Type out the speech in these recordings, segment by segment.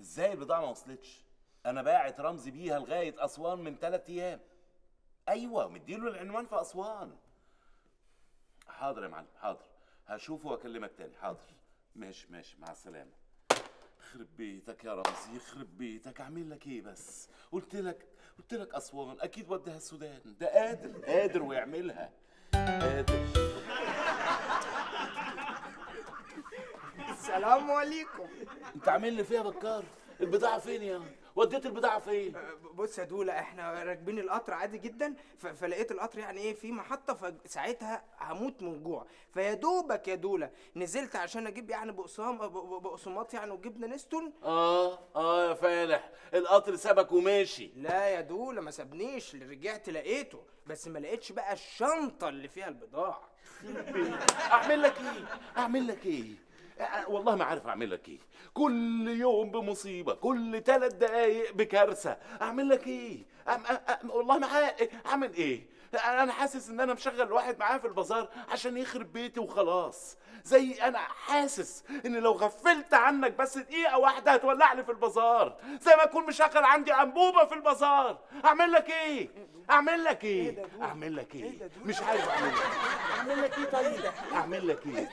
ازاي البضاعه ما وصلتش انا باعت رمزي بيها لغايه اسوان من ثلاث ايام ايوه مديله العنوان في اسوان حاضر يا معلم حاضر هشوفه واكلمك تاني حاضر ماشي ماشي مع السلامه يخرب بيتك يا رمزي يخرب بيتك اعمل لك ايه بس قلت لك قلت لك اسوان اكيد وديها السودان ده قادر قادر ويعملها قادر السلام عليكم انت عامل لي فيها بكار البضاعه فين يا وديت البضاعه فين بص يا دولا احنا راكبين القطر عادي جدا ف- فلقيت القطر يعني ايه في محطه فساعتها هموت من الجوع فيا دوبك يا دولا نزلت عشان اجيب يعني بقسام ب- ب- بقسماط يعني وجبنه نستون اه اه يا فالح القطر سابك وماشي لا يا دولا ما سابنيش اللي رجعت لقيته بس ما لقيتش بقى الشنطه اللي فيها البضاعه اعمل لك ايه اعمل لك ايه أ- والله ما عارف اعمل لك ايه كل يوم بمصيبه كل ثلاث دقايق بكارثه اعمل لك ايه أم أ- أ- والله ما عارف اعمل ايه انا حاسس ان انا مشغل واحد معاه في البازار عشان يخرب بيتي وخلاص زي انا حاسس ان لو غفلت عنك بس دقيقه واحده هتولع لي في البازار زي ما اكون مشغل عندي انبوبه في البازار اعمل لك ايه اعمل لك ايه اعمل لك ايه مش عارف اعمل لك ايه اعمل لك ايه طيب اعمل لك ايه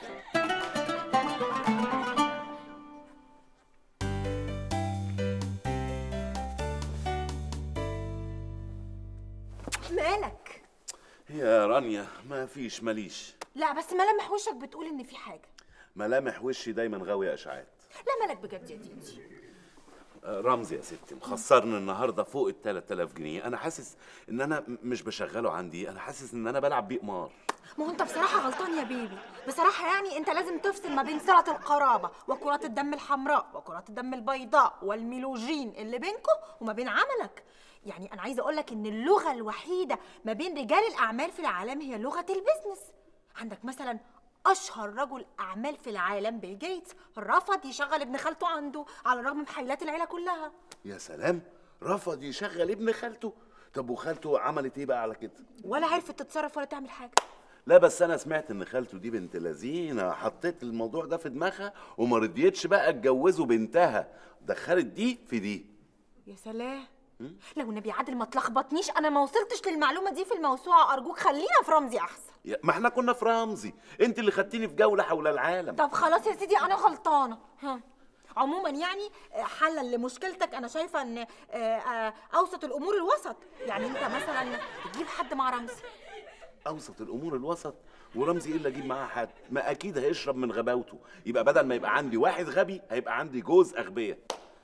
مالك يا رانيا ما فيش ماليش لا بس ملامح وشك بتقول ان في حاجه ملامح وشي دايما غاوية اشعاعات لا مالك بجد يا ديدي آه، رمزي يا ستي مخسرني النهارده فوق ال 3000 جنيه انا حاسس ان انا م- مش بشغله عندي انا حاسس ان انا بلعب بيه قمار ما هو انت بصراحه غلطان يا بيبي بصراحه يعني انت لازم تفصل ما بين صله القرابه وكرات الدم الحمراء وكرات الدم البيضاء والميلوجين اللي بينكم وما بين عملك يعني انا عايزه اقول لك ان اللغه الوحيده ما بين رجال الاعمال في العالم هي لغه البيزنس عندك مثلا اشهر رجل اعمال في العالم بيل جيتس رفض يشغل ابن خالته عنده على الرغم من حيلات العيله كلها يا سلام رفض يشغل ابن خالته طب وخالته عملت ايه بقى على كده ولا عرفت تتصرف ولا تعمل حاجه لا بس انا سمعت ان خالته دي بنت لذينه حطيت الموضوع ده في دماغها وما رضيتش بقى اتجوزه بنتها دخلت دي في دي يا سلام لو النبي عادل ما تلخبطنيش انا ما وصلتش للمعلومه دي في الموسوعه ارجوك خلينا في رمزي احسن يا- ما احنا كنا في رمزي انت اللي خدتيني في جوله حول العالم طب خلاص يا سيدي انا غلطانه ها عموما يعني آه، حلا لمشكلتك انا شايفه ان آه، آه، اوسط الامور الوسط يعني انت مثلا تجيب حد مع رمزي اوسط الامور الوسط ورمزي ايه اللي اجيب معاه حد ما اكيد هيشرب من غباوته يبقى بدل ما يبقى عندي واحد غبي هيبقى عندي جوز اغبياء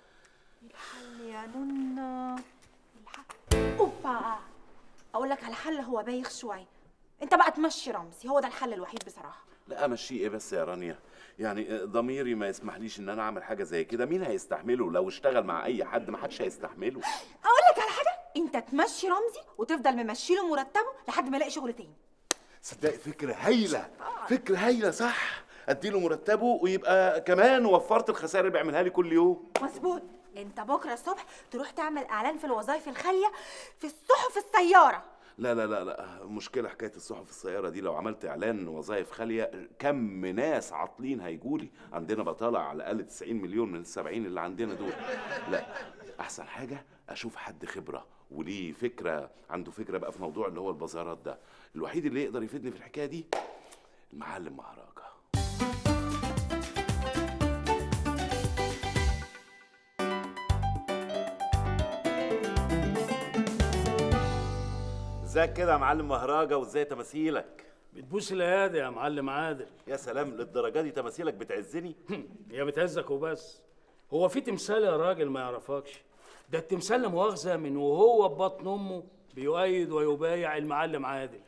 الحل يا نونا الحل اوبا اقول لك على حل هو بايخ شويه انت بقى تمشي رمزي هو ده الحل الوحيد بصراحه لا امشيه ايه بس يا رانيا يعني آه، ضميري ما يسمحليش ان انا اعمل حاجه زي كده مين هيستحمله لو اشتغل مع اي حد ما حدش هيستحمله اقول لك على حاجه انت تمشي رمزي وتفضل ممشي له مرتبه لحد ما يلاقي شغل تاني صدقي فكره هايله فكره هايله صح اديله مرتبه ويبقى كمان وفرت الخسائر اللي بيعملها لي كل يوم مظبوط انت بكره الصبح تروح تعمل اعلان في الوظائف الخاليه في الصحف السياره لا لا لا لا مشكلة حكاية الصحف السيارة دي لو عملت إعلان وظائف خالية كم ناس عاطلين هيجولي عندنا بطالة على الأقل 90 مليون من السبعين اللي عندنا دول لا أحسن حاجة أشوف حد خبرة وليه فكرة عنده فكرة بقى في موضوع اللي هو البازارات ده الوحيد اللي يقدر يفيدني في الحكاية دي المعلم مهرجة ازيك كده يا معلم مهرجة وازاي تماثيلك بتبوس الايادي يا معلم عادل يا سلام للدرجة دي تماثيلك بتعزني هي بتعزك وبس هو في تمثال يا راجل ما يعرفكش ده التمثال لا مؤاخذه من وهو ببطن امه بيؤيد ويبايع المعلم عادل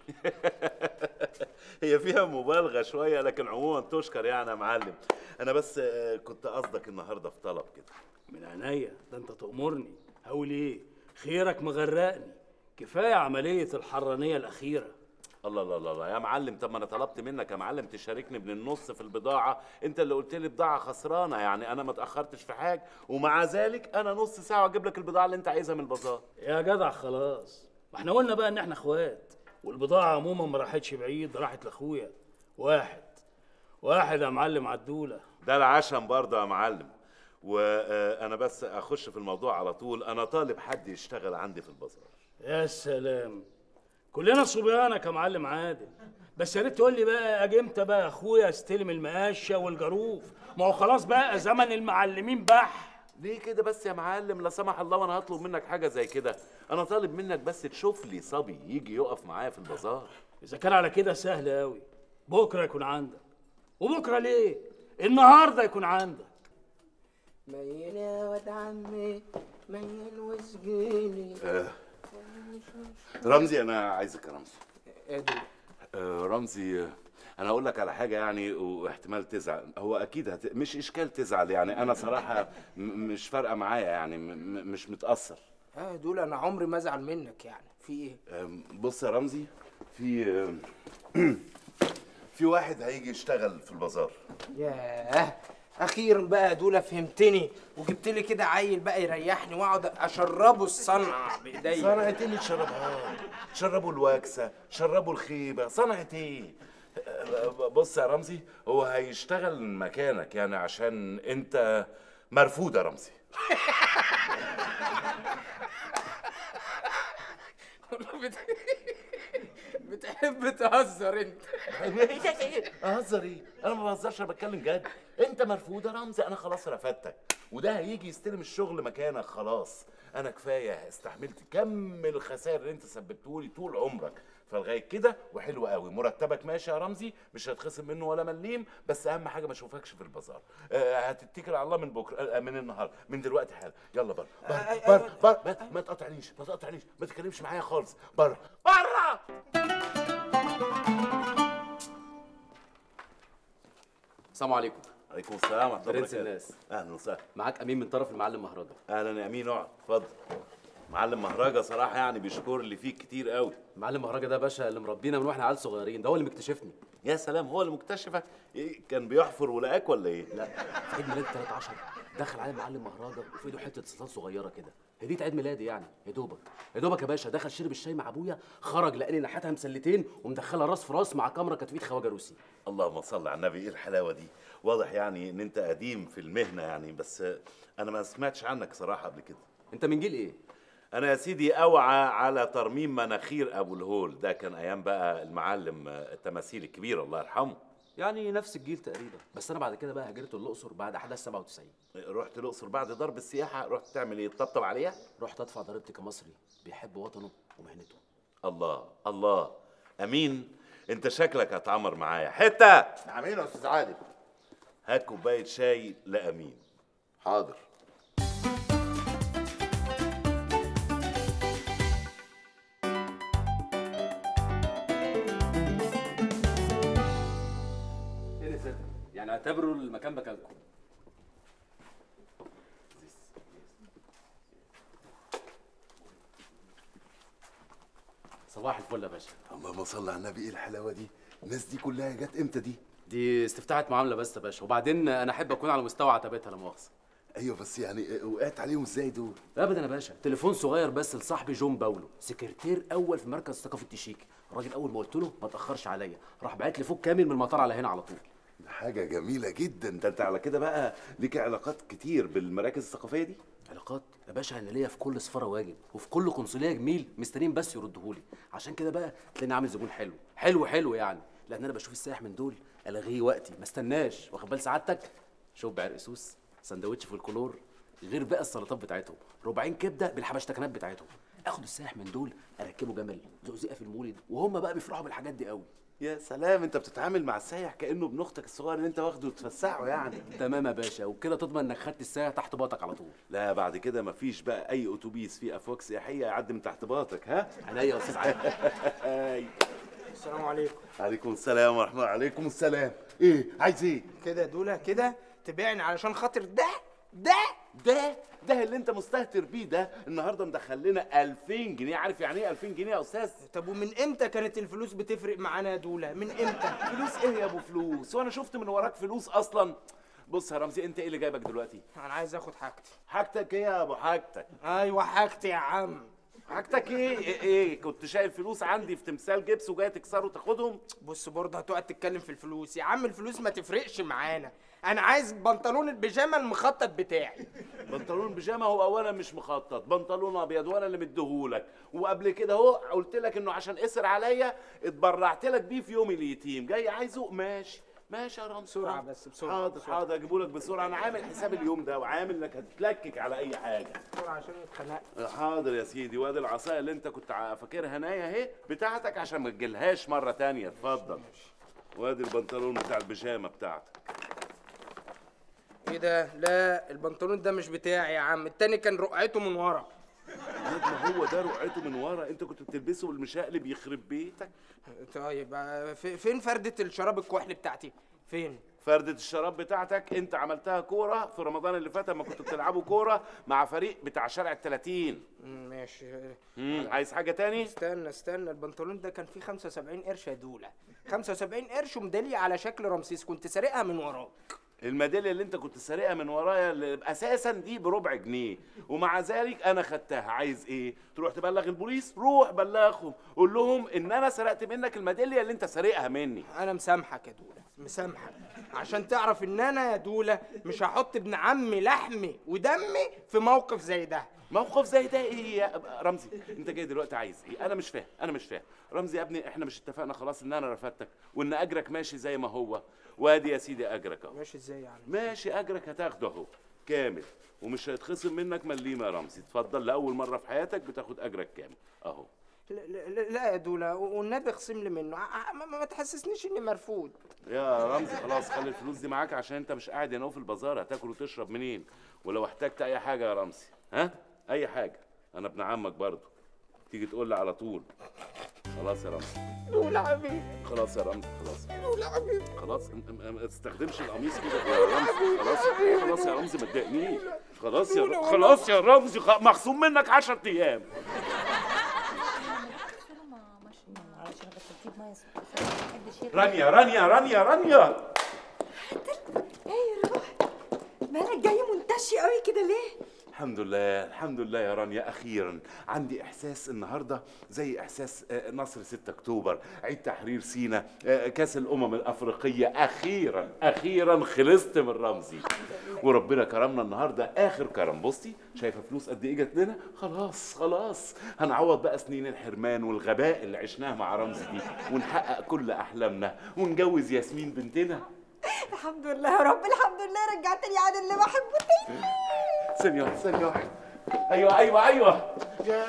هي فيها مبالغة شوية لكن عموما تشكر يعني يا معلم أنا بس آه، كنت قصدك النهاردة في طلب كده من عينيا ده انت تأمرني هقول ايه خيرك مغرقني كفايه عمليه الحرانيه الاخيره الله الله الله الله يا معلم طب ما أنا طلبت منك يا معلم تشاركني من النص في البضاعة أنت اللي قلت لي بضاعة خسرانة يعني أنا ما اتأخرتش في حاجة ومع ذلك أنا نص ساعة وأجيب لك البضاعة اللي أنت عايزها من البازار يا جدع خلاص ما احنا قلنا بقى ان احنا اخوات والبضاعه عموما ما راحتش بعيد راحت لاخويا واحد واحد يا معلم عدوله ده العشم برضه يا معلم وانا بس اخش في الموضوع على طول انا طالب حد يشتغل عندي في البازار يا سلام كلنا صبيانك يا معلم عادل بس يا ريت تقول لي بقى اجي امتى بقى يا اخويا استلم المقاشه والجاروف ما هو خلاص بقى زمن المعلمين بح ليه كده بس يا معلم لا سمح الله وانا هطلب منك حاجه زي كده انا طالب منك بس تشوف لي صبي يجي يقف معايا في البازار اذا كان على كده سهل قوي بكره يكون عندك وبكره ليه النهارده يكون عندك ميل يا واد عمي ميل وسجيني رمزي انا عايزك يا رمزي يا دولا آه، رمزي آه، انا هقول لك على حاجه يعني واحتمال تزعل هو اكيد هت... مش اشكال تزعل يعني انا صراحه م... مش فارقه معايا يعني م... م- مش متاثر اه دول انا عمري ما ازعل منك يعني في ايه آم، بص يا رمزي في آم، في واحد هيجي يشتغل في البازار ياه اخيرا بقى يا دولا فهمتني وجبت لي كده عيل بقى يريحني واقعد اشربه الصنعه بايديا صنعة ايه اللي تشربها تشربوا الواكسة تشربوا الخيبة صنعة ايه آه، بص يا رمزي هو هيشتغل مكانك يعني عشان انت مرفوض يا رمزي بت- بتحب تهزر انت اهزر ايه انا ما بهزرش انا بتكلم جد انت مرفوض يا رمزي انا خلاص رفدتك وده هيجي يستلم الشغل مكانك خلاص انا كفايه استحملت كم الخسائر اللي انت سببته لي طول عمرك فلغايه كده وحلو قوي مرتبك ماشي يا رمزي مش هتخصم منه ولا مليم بس اهم حاجه ما اشوفكش في البازار آه هتتكل على الله من بكره آه من النهارده من دلوقتي حالا يلا بره بره بره بره ما- ما تقاطعنيش ما تقاطعنيش ما تتكلمش معايا خالص بره بره السلام عليكم عليكم السلام ورحمه الله برنس وبركاته الناس. اهلا وسهلا معاك امين من طرف المعلم مهرجة اهلا يا امين اقعد اتفضل معلم مهرجة صراحة يعني بيشكر اللي فيك كتير قوي المعلم مهرجة ده باشا اللي مربينا من واحنا عيال صغيرين ده هو اللي مكتشفني يا سلام هو اللي مكتشفك إيه كان بيحفر ولقاك ولا ايه؟ لا في عيد ميلاد 13 دخل علي المعلم مهرجة وفي ايده حته صلصال صغيره كده هديه عيد ميلادي يعني يا دوبك يا دوبك يا باشا دخل شرب الشاي مع ابويا خرج لقاني ناحيتها مسلتين ومدخلها راس في راس مع كاميرا كانت في ايد خواجه روسي اللهم صل على النبي ايه الحلاوة دي؟ واضح يعني ان انت قديم في المهنة يعني بس انا ما سمعتش عنك صراحة قبل كده انت من جيل ايه انا يا سيدي اوعى على ترميم مناخير ابو الهول ده كان ايام بقى المعلم آه، التماثيل الكبير الله يرحمه يعني نفس الجيل تقريبا بس انا بعد كده بقى هاجرت الاقصر بعد احداث 97 رحت الاقصر بعد ضرب السياحة رحت تعمل ايه؟ تطبطب عليها؟ رحت ادفع ضريبتي كمصري بيحب وطنه ومهنته الله الله امين انت شكلك هتعمر معايا حته نعمين يا استاذ عادل هات كوبايه شاي لامين حاضر ايه ست يعني اعتبروا المكان مكانكم صباح الفل يا باشا اللهم صل على النبي ايه الحلاوه دي الناس دي كلها جت امتى دي دي استفتاحة معاملة بس يا باشا وبعدين انا احب اكون على مستوى عتبتها لا مؤاخذة ايوه بس يعني وقعت عليهم ازاي دول ابدا يا باشا تليفون صغير بس لصاحبي جون باولو سكرتير اول في مركز ثقافه التشيك الراجل اول ما قلت له ما تاخرش عليا راح باعت لي فوق كامل من المطار على هنا على طول حاجه جميله جدا ده انت على كده بقى ليك علاقات كتير بالمراكز الثقافيه دي علاقات يا باشا انا ليا في كل سفاره واجب وفي كل قنصليه جميل مستنيين بس يردهولي عشان كده بقى تلاقيني عامل زبون حلو حلو حلو يعني لان انا بشوف السائح من دول الغيه وقتي ما استناش واخد بال سعادتك شوف بعرق سوس سندوتش في الكلور غير بقى السلطات بتاعتهم ربعين كبده بالحبشتكنات بتاعتهم اخد السائح من دول اركبه جمل زقزقه في المولد وهم بقى بيفرحوا بالحاجات دي قوي يا سلام انت بتتعامل مع السايح كانه ابن اختك الصغير اللي انت واخده وتفسحه يعني تمام يا باشا وبكده تضمن انك خدت السائح تحت باطك على طول لا بعد كده مفيش بقى اي اتوبيس فيه افواج سياحيه يعدي من تحت باطك ها عينيا يا استاذ عادل هاي. السلام عليكم عليكم السلام ورحمه الله عليكم السلام ايه عايز ايه كده دول كده تبيعني علشان خاطر ده ده ده ده اللي انت مستهتر بيه ده النهارده مدخل لنا 2000 جنيه عارف يعني ايه 2000 جنيه يا استاذ طب ومن امتى كانت الفلوس بتفرق معانا يا دولا من امتى فلوس ايه يا ابو فلوس وانا شفت من وراك فلوس اصلا بص يا رمزي انت ايه اللي جايبك دلوقتي انا عايز اخد حاجتي حاجتك ايه يا ابو حاجتك ايوه حاجتي يا عم حاجتك ايه ايه, إيه؟ كنت شايل فلوس عندي في تمثال جبس وجاي تكسره وتاخدهم بص برضه هتقعد تتكلم في الفلوس يا عم الفلوس ما تفرقش معانا انا عايز بنطلون البيجامه المخطط بتاعي بنطلون بيجامه هو اولا مش مخطط بنطلون ابيض وانا اللي مديهولك وقبل كده اهو قلت لك انه عشان قصر عليا اتبرعت لك بيه في يوم اليتيم جاي عايزه ماشي ماشي يا رامز بسرعة حاضر. بس، بسرعة، حاضر بسرعة. حاضر اجيبه لك بسرعه انا عامل حساب اليوم ده وعامل انك هتتلكك على اي حاجه بسرعه عشان اتخنقت حاضر يا سيدي وادي العصايه اللي انت كنت ع- فاكرها نايه اهي بتاعتك عشان ما تجيلهاش مره تانية اتفضل وادي البنطلون بتاع البيجامه بتاعتك ايه ده لا البنطلون ده مش بتاعي يا عم التاني كان رقعته من ورا ياد ما هو ده رقعته من ورا انت كنت بتلبسه بالمشقلب يخرب بيتك طيب آه، في- فين فردة الشراب الكحل بتاعتي فين فردة الشراب بتاعتك انت عملتها كورة في رمضان اللي فات لما كنتوا بتلعبوا كورة مع فريق بتاع شارع التلاتين مم، ماشي مم، عايز حاجة تاني؟ استنى استنى البنطلون ده كان فيه 75 قرش يا دوله 75 قرش وميداليه على شكل رمسيس كنت سارقها من وراك الميدالية اللي انت كنت سارقها من ورايا اللي اساسا دي بربع جنيه ومع ذلك انا خدتها عايز ايه؟ تروح تبلغ البوليس؟ روح بلغهم قول لهم ان انا سرقت منك الميدالية اللي انت سارقها مني انا مسامحك يا دوله مسامحك عشان تعرف ان انا يا دوله مش هحط ابن عمي لحمي ودمي في موقف زي ده موقف زي ده ايه يا رمزي انت جاي دلوقتي عايز ايه انا مش فاهم انا مش فاهم رمزي يا ابني احنا مش اتفقنا خلاص ان انا رفدتك وان اجرك ماشي زي ما هو وادي يا سيدي اجرك اهو ماشي ازاي يعني ماشي اجرك هتاخده اهو كامل ومش هيتخصم منك مليمه يا رمزي اتفضل لاول مره في حياتك بتاخد اجرك كامل اهو لا, لا, لا يا دوله والنبي اخصم لي منه ع- ع- ما, ما تحسسنيش اني مرفوض يا رمزي خلاص خلي الفلوس دي معاك عشان انت مش قاعد هنا في البازار هتاكل وتشرب منين ولو احتجت اي حاجه يا رمزي ها اي حاجه انا ابن عمك برضه تيجي تقول لي على طول خلاص يا رمزي دوله حبيبي خلاص يا رمزي خلاص دوله حبيبي خلاص م- م- ما تستخدمش القميص كده يا رمزي خلاص خلاص يا رمزي ما تضايقنيش خلاص يا ر- خلاص يا رمزي خ- مخصوم منك 10 ايام معلش انا بس بجيب ميه سخنه ما بحبش ياكل. رانيا رانيا رانيا رانيا ايه يا روح مالك جاي منتشي قوي كده ليه الحمد لله الحمد لله يا رانيا اخيرا عندي احساس النهارده زي احساس آه، نصر 6 اكتوبر عيد تحرير سينا آه، كاس الامم الافريقيه اخيرا اخيرا خلصت من رمزي وربنا كرمنا النهارده اخر كرم بصي شايفه فلوس قد ايه جت لنا خلاص خلاص هنعوض بقى سنين الحرمان والغباء اللي عشناه مع رمزي دي ونحقق كل احلامنا ونجوز ياسمين بنتنا الحمد لله يا رب الحمد لله رجعتني عاد اللي بحبه تاني ثانية واحدة ثانية واحدة أيوه أيوه أيوه يا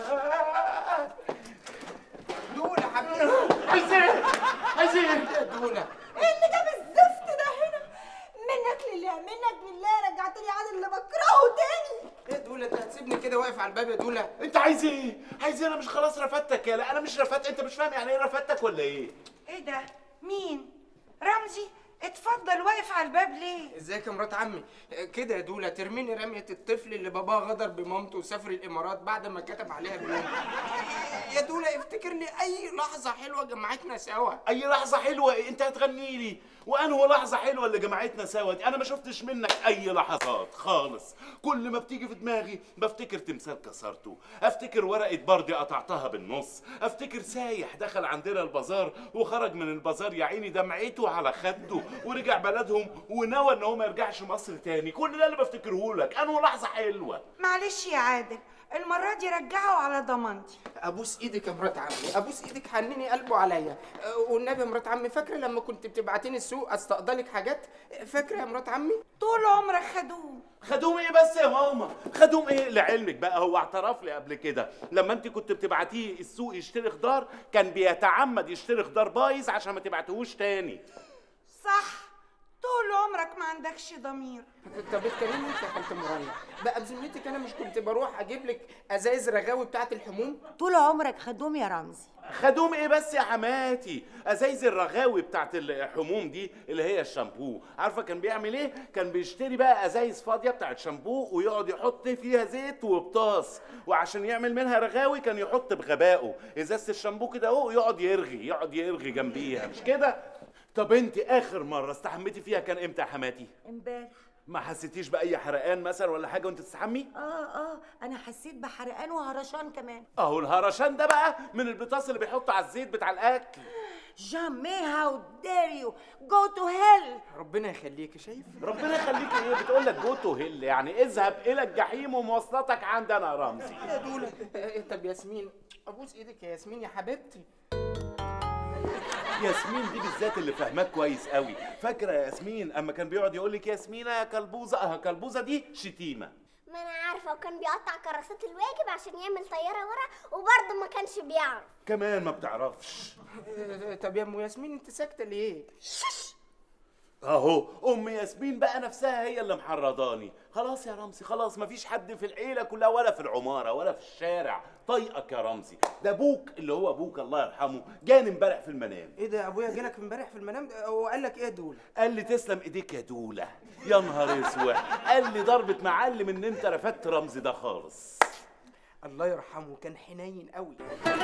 دوله حبيبي عايزين عايزين يا دوله ايه اللي جاب الزفت ده هنا منك لله منك لله رجعتني عاد اللي بكرهه تاني ايه يا دوله انت هتسيبني كده واقف على الباب يا دوله أنت عايز إيه؟ عايز إيه؟ أنا مش خلاص رفدتك يا لا أنا مش رفدت أنت مش فاهم يعني إيه رفدتك ولا إيه؟ ايه ده مين رمزي اتفضل واقف على الباب ليه ازيك يا مرات عمي آه، كده يا دوله ترميني رميه الطفل اللي باباه غدر بمامته وسافر الامارات بعد ما كتب عليها بيوم يا دوله افتكر لي اي لحظه حلوه جمعتنا سوا أي لحظة حلوة إيه؟ أنت هتغني لي وأنهو لحظة حلوة اللي جمعتنا سوا دي أنا ما شفتش منك أي لحظات خالص كل ما بتيجي في دماغي بفتكر تمثال كسرته أفتكر ورقة بردي قطعتها بالنص أفتكر سايح دخل عندنا البازار وخرج من البازار يا عيني دمعته على خده ورجع بلدهم ونوى إن هو ما يرجعش مصر تاني كل ده اللي بفتكره لك أنهو لحظة حلوة معلش يا عادل المرة دي رجعه على ضمانتي ابوس ايدك يا مرات عمي ابوس ايدك حنني قلبه عليا آه، والنبي يا مرات عمي فاكره لما كنت بتبعتيني السوق استقضلك حاجات فاكره يا مرات عمي طول عمرك خدوه خدوم ايه بس يا ماما خدوم ايه لعلمك بقى هو اعترف لي قبل كده لما انت كنت بتبعتيه السوق يشتري خضار كان بيتعمد يشتري خضار بايظ عشان ما تبعتهوش تاني صح طول عمرك ما عندكش ضمير طب اتكلمي انت يا خالة مريم بقى بذمتك انا مش كنت بروح اجيب لك ازايز رغاوي بتاعت الحموم طول عمرك خدوم يا رمزي خدوم ايه بس يا حماتي ازايز الرغاوي بتاعت الحموم دي اللي هي الشامبو عارفه كان بيعمل ايه كان بيشتري بقى ازايز فاضيه بتاعت شامبو ويقعد يحط فيها زيت وبطاس وعشان يعمل منها رغاوي كان يحط بغبائه ازازه الشامبو كده اهو يقعد يرغي يقعد يرغي جنبيها مش كده طب انت اخر مره استحميتي فيها كان امتى يا حماتي امبارح ما حسيتيش باي حرقان مثلا ولا حاجه وانت تستحمي اه اه انا حسيت بحرقان وهرشان كمان اهو الهرشان ده بقى من البطاس اللي بيحطه على الزيت بتاع الاكل جامي هاو دير يو جو تو هيل ربنا يخليك شايف ربنا يخليك ايه بتقول لك جو تو هيل يعني اذهب الى الجحيم ومواصلاتك عندنا يا رمزي يا دولة آه، طب ياسمين ابوس ايدك يا ياسمين يا حبيبتي ياسمين دي بالذات اللي فاهماك كويس قوي فاكره يا ياسمين اما كان بيقعد يقول لك ياسمينه يا كلبوزه اه كلبوزه دي شتيمه ما انا عارفه وكان بيقطع كراسات الواجب عشان يعمل طياره ورا وبرضه ما كانش بيعرف كمان ما بتعرفش آه، طب يا ام ياسمين انت ساكته ليه اهو ام ياسمين بقى نفسها هي اللي محرضاني خلاص يا رمزي خلاص مفيش حد في العيله كلها ولا في العماره ولا في الشارع طايقك يا رمزي ده ابوك اللي هو ابوك الله يرحمه جاني امبارح في المنام ايه ده ابويا جالك امبارح في المنام ده هو قال لك ايه يا دولة قال لي تسلم ايديك يا دوله يا نهار اسود قال لي ضربه معلم ان انت رفدت رمزي ده خالص الله يرحمه كان حنين قوي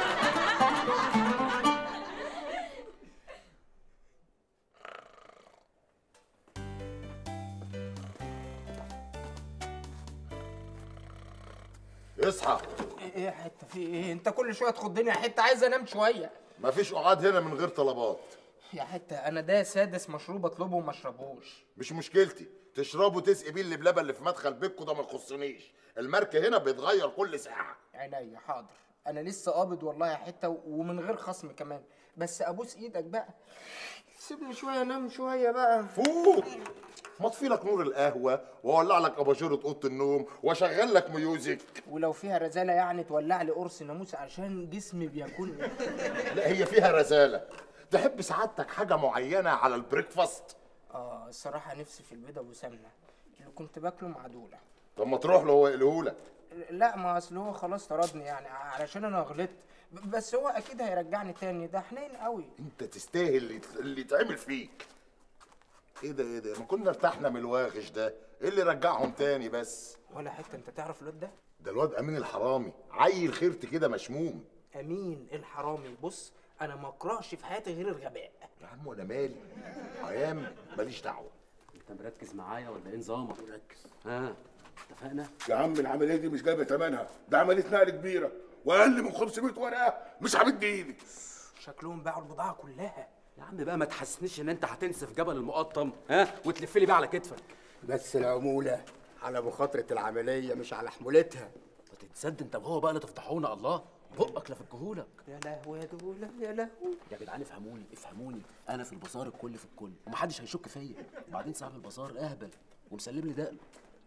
اصحى ايه يا حته في ايه انت كل شويه تخضني يا حته عايز انام شويه مفيش قعاد هنا من غير طلبات يا حته انا ده سادس مشروب اطلبه وما اشربوش مش مشكلتي تشربوا تسقي بيه اللي بلبن اللي في مدخل بيتكم ده ما يخصنيش الماركه هنا بيتغير كل ساعه عينيا حاضر انا لسه قابض والله يا حته و- ومن غير خصم كمان بس ابوس ايدك بقى سيبني شويه انام شويه بقى فوق ما اطفي لك نور القهوه واولع لك اباجوره اوضه النوم واشغل لك ميوزك ولو فيها رزاله يعني تولع لي قرص ناموس عشان جسمي بياكلني لا هي فيها رزاله تحب سعادتك حاجه معينه على البريكفاست اه الصراحه نفسي في البيضه وسمنه اللي كنت باكله مع دوله طب ما تروح له هو يقلهولك لا ما اصل هو خلاص طردني يعني علشان انا غلطت ب- بس هو اكيد هيرجعني تاني ده حنين قوي انت تستاهل اللي, اللي يتعمل فيك ايه ده ايه ده ما كنا ارتحنا من الواغش ده ايه اللي رجعهم تاني بس ولا حته انت تعرف الواد ده ده الواد امين الحرامي عيل خيرت كده مشموم امين الحرامي بص انا ما اقراش في حياتي غير الغباء يا عم وانا مالي ايام ماليش دعوه انت مركز معايا ولا ايه نظامك مركز ها اتفقنا يا عم العمليه دي مش جايبه ثمنها ده عمليه نقل كبيره واقل من 500 ورقه مش همد ايدي شكلهم باعوا البضاعه كلها يا عم بقى ما تحسسنيش ان انت هتنسف جبل المقطم ها وتلف لي بقى على كتفك بس العمولة على مخاطرة العملية مش على حمولتها ما تتصدق انت وهو بقى اللي تفضحونا الله بقك لا في الكهولك يا لهوي يا دولة يا لهوي يا جدعان افهموني افهموني انا في البازار الكل في الكل ومحدش هيشك فيا وبعدين صاحب البازار اهبل ومسلم لي دقنه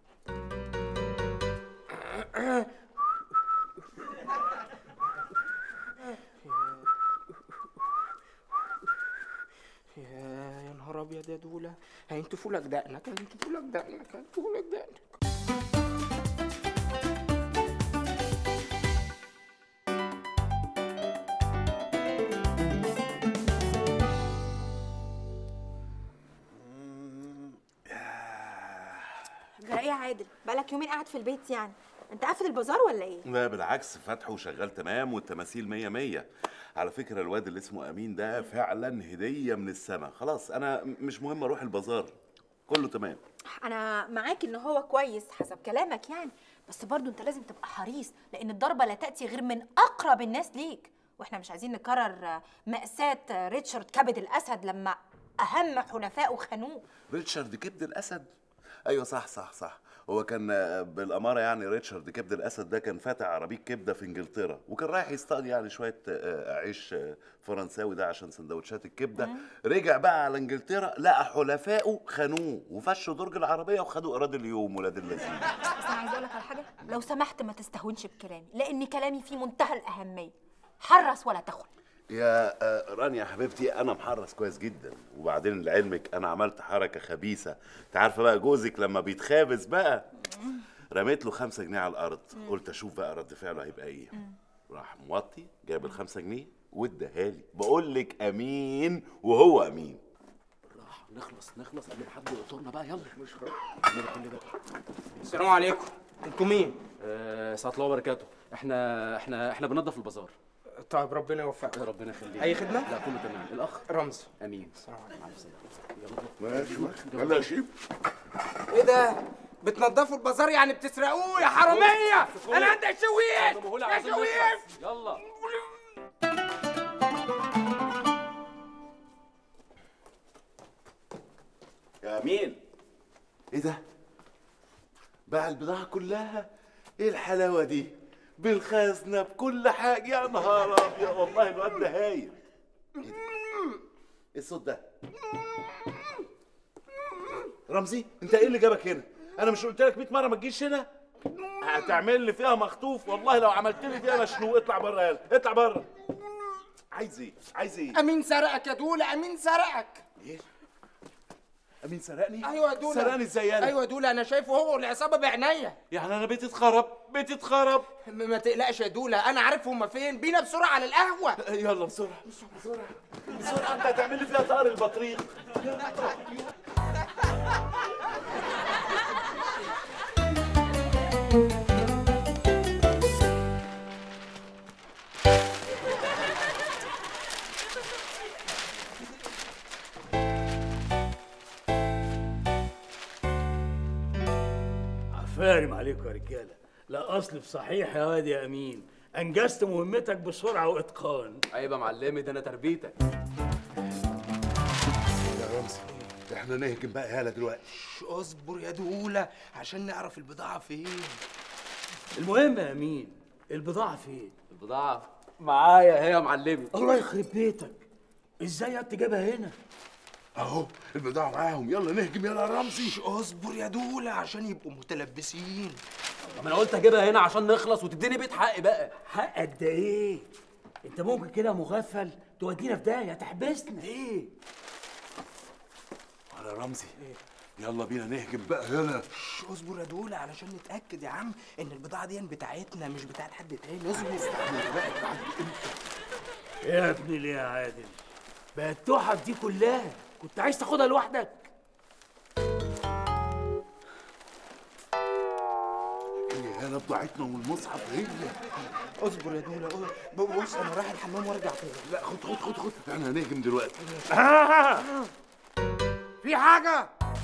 يا يا نهار ابيض يا دوله هينتفوا لك دقنك هينتفوا لك دقنك هينتفوا لك دقنك جرى ايه يا عادل بقالك يومين قاعد في البيت يعني انت قافل البازار ولا ايه لا بالعكس فتحه وشغال تمام والتماثيل مية مية على فكرة الواد اللي اسمه أمين ده فعلا هدية من السماء خلاص أنا م- مش مهم أروح البازار كله تمام انا معاك ان هو كويس حسب كلامك يعني بس برضو انت لازم تبقى حريص لان الضربه لا تاتي غير من اقرب الناس ليك واحنا مش عايزين نكرر آه، مأساة آه، ريتشارد كبد الاسد لما اهم حلفائه خانوه ريتشارد كبد الأسد أيوة صح صح صح هو كان آه، بالأمارة يعني ريتشارد كبد الأسد ده كان فاتح عربية كبدة في إنجلترا وكان رايح يصطاد يعني شوية آه، عيش آه، فرنساوي ده عشان سندوتشات الكبدة رجع بقى على إنجلترا لقى حلفائه خانوه وفشوا درج العربية وخدوا إيراد اليوم ولاد اللذين بس انا عايزه اقول لك على حاجه لو سمحت ما تستهونش بكلامي لان كلامي فيه منتهى الاهميه حرص ولا تخن يا آه، رانيا حبيبتي انا محرص كويس جدا وبعدين لعلمك انا عملت حركه خبيثه انت عارفه بقى جوزك لما بيتخابس بقى رميت له خمسة جنيه على الارض قلت اشوف بقى رد فعله هيبقى ايه راح موطي جاب الخمسة جنيه واداها لي بقول لك امين وهو امين راح نخلص نخلص قبل ما حد يقطرنا بقى يلا مش كل ده السلام عليكم انتوا مين آه ساعة الله وبركاته احنا احنا احنا بننضف البازار طيب ربنا يوفقك ربنا يخليك اي خدمه لا كله تمام الاخ رمزي امين مع الف سلامه ماشي ماشي يلا يا شيب ايه ده بتنضفوا البازار يعني بتسرقوه يا حراميه انا عندي شويش يا شويش يلا يا مين ايه ده باع البضاعة كلها ايه الحلاوة دي بالخزنة بكل حاجة يا نهار ابيض والله الواد ده هايل ايه ده؟ ايه الصوت ده رمزي انت ايه اللي جابك هنا انا مش قلت لك 100 مرة ما تجيش هنا هتعمل لي فيها مخطوف والله لو عملت لي فيها مشنوق اطلع بره يلا اطلع بره عايز ايه عايز ايه امين سرقك يا دوله امين سرقك امين سرقني ايوه يا دوله سرقني ازاي انا ايوه يا دوله انا شايفه هو والعصابه بعينيا يعني انا بيتي اتخرب بيتي اتخرب م- ما تقلقش يا دوله انا عارف هما فين بينا بسرعه على القهوه يلا بسرعه بسرعه بسرعه انت هتعمل لي فيها طار البطريق عفارم عليكم يا رجاله لا اصل في صحيح يا واد يا امين انجزت مهمتك بسرعه واتقان عيب يا معلمي ده انا تربيتك يا رمزي احنا نهجم بقى يالا دلوقتي شش، اصبر يا دوله عشان نعرف البضاعه فين المهم يا امين البضاعه فين البضاعه معايا هي يا معلمي الله يخرب بيتك ازاي انت جايبها هنا اهو البضاعة معاهم يلا نهجم يلا يا رمزي شش، اصبر يا دوله عشان يبقوا متلبسين طب انا قلت اجيبها هنا عشان نخلص وتديني بيت حقي بقى حق قد ايه انت ممكن كده مغفل تودينا في داهيه تحبسنا ايه على رمزي يلا بينا نهجم بقى يلا شش، اصبر يا دوله علشان نتاكد يا عم ان البضاعه دي بتاعتنا مش بتاعت حد تاني اصبر يا ابني ليه يا عادل بقى التحف دي كلها كنت عايز تاخدها لوحدك هي يالا بضاعتنا والمصحف هي اصبر يا دوله أصبر. بص انا رايح الحمام وارجع تاني لا خد خد خد خد احنا هنهجم دلوقتي في حاجه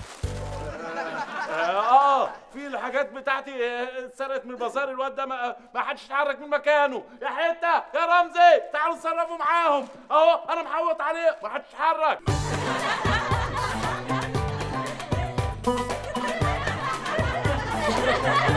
اه في الحاجات بتاعتي آه، اتسرقت من البازار الواد ده ما, ما حدش يتحرك من مكانه يا حته يا رمزي تعالوا اتصرفوا معاهم اهو انا محوط عليه ما حدش يتحرك Ha